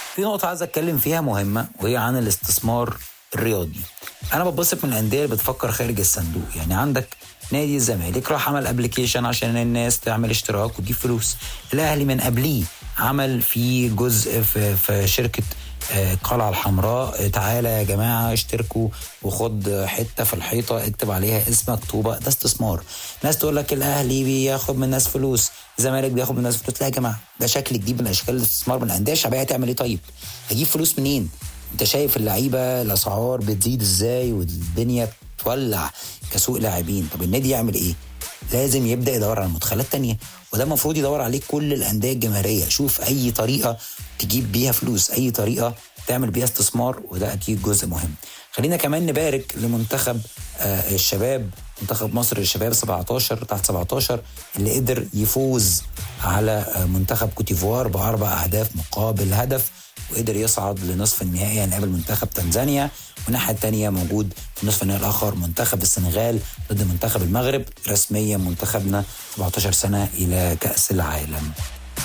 في نقطة عايز اتكلم فيها مهمة وهي عن الاستثمار الرياضي انا ببص من الانديه اللي بتفكر خارج الصندوق يعني عندك نادي الزمالك راح عمل ابلكيشن عشان الناس تعمل اشتراك وتجيب فلوس الاهلي من قبليه عمل في جزء في, في شركه آه، القلعه الحمراء تعالى يا جماعه اشتركوا وخد حته في الحيطه اكتب عليها اسمك طوبه ده استثمار ناس تقول لك الاهلي بياخد من الناس فلوس الزمالك بياخد من الناس فلوس لا يا جماعه ده شكل جديد من اشكال الاستثمار من الانديه الشعبيه هتعمل ايه طيب هجيب فلوس منين انت شايف اللعيبه الاسعار بتزيد ازاي والدنيا بتولع كسوق لاعبين طب النادي يعمل ايه لازم يبدا يدور على مدخلات تانية وده المفروض يدور عليه كل الانديه الجماهيريه شوف اي طريقه تجيب بيها فلوس اي طريقه تعمل بيها استثمار وده اكيد جزء مهم خلينا كمان نبارك لمنتخب آه الشباب منتخب مصر للشباب 17 تحت 17 اللي قدر يفوز على آه منتخب كوتيفوار باربع اهداف مقابل هدف وقدر يصعد لنصف النهائي هنقابل منتخب تنزانيا والناحيه الثانيه موجود في النصف النهائي الاخر منتخب السنغال ضد منتخب المغرب رسميا منتخبنا 17 سنه الى كاس العالم